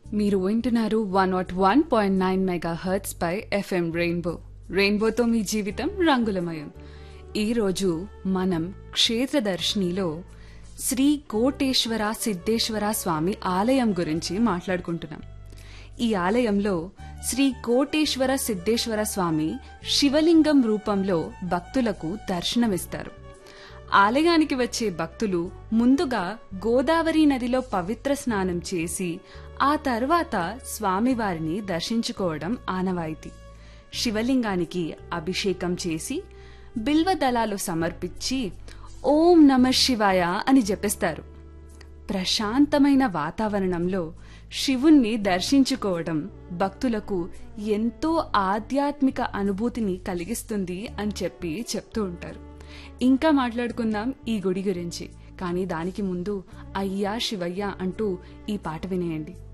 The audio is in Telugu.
మీరు వింటున్నారు one nought one point nine megahertz పై ఎఫ్ఎం రెయిన్బో రెయిన్బోతో మీ జీవితం రంగులమయం ఈరోజు మనం క్షేత్ర దర్శినిలో శ్రీ కోటేశ్వర సిద్ధేశ్వర స్వామి ఆలయం గురించి మాట్లాడుకుంటున్నాం ఈ ఆలయంలో శ్రీ కోటేశ్వర సిద్ధేశ్వర స్వామి శివలింగం రూపంలో భక్తులకు దర్శనమిస్తారు ఆలయానికి వచ్చే భక్తులు ముందుగా గోదావరి నదిలో పవిత్ర స్నానం చేసి ఆ తర్వాత స్వామివారిని దర్శించుకోవడం ఆనవాయితీ శివలింగానికి అభిషేకం చేసి బిల్వ దళాలు సమర్పించి ఓం నమ శివాయ అని జపిస్తారు ప్రశాంతమైన వాతావరణంలో శివుణ్ణి దర్శించుకోవడం భక్తులకు ఎంతో ఆధ్యాత్మిక అనుభూతిని కలిగిస్తుంది అని చెప్పి చెప్తూ ఉంటారు ఇంకా మాట్లాడుకుందాం ఈ గుడి గురించి కానీ దానికి ముందు అయ్యా శివయ్య అంటూ ఈ పాట వినేయండి